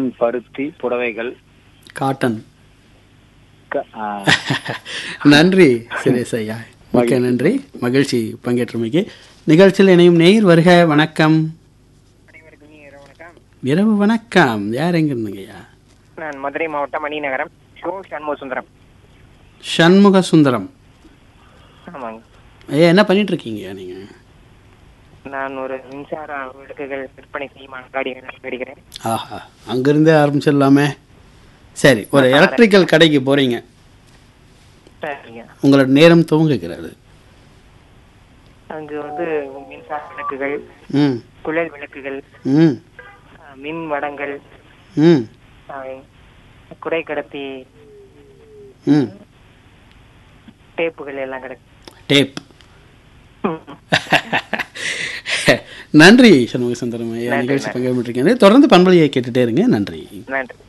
cotton பருத்தி புடவைகள் cotton க- ஆ, நன்றி சுரேஷ் ஐயா மிக்க நன்றி மகிழ்ச்சி பங்கேற்றமைக்கு நிகழ்ச்சியில் இணையும் நேயர் வருக வணக்கம் இரவு வணக்கம் யார் எங்க இருந்தீங்க ஐயா நான் மதுரை மாவட்டம் மணிநகரம் ஷோ சண்முக சுந்தரம் சண்முக சுந்தரம் ஆமாங்க ஐயா என்ன பண்ணிட்டு இருக்கீங்க நீங்க நான் ஒரு மின்சார விளக்குகள் விற்பனை செய்யும் அங்காடிகள் வருகிறேன் ஆஹா அங்கிருந்தே ஆரம்பிச்சிடலாமே சரி ஒரு எலக்ட்ரிக்கல் கடைக்கு போறீங்க சரிங்க உங்களோட நேரம் துவங்குகிறது அங்கு வந்து மின்சார விளக்குகள் ம் குழல் விளக்குகள் ம் அஹ், மின் வடங்கள் ம் அஹ், குறை கடத்தி ம் டேப்புகள் எல்லாம் கிடைக்கும் டேப் நன்றி சண்முக சுந்தரம் ஐயா நிகழ்ச்சி பங்கேற்று தொடர்ந்து பண்பலையை கேட்டுட்டே இருங்க நன்றி நன்றி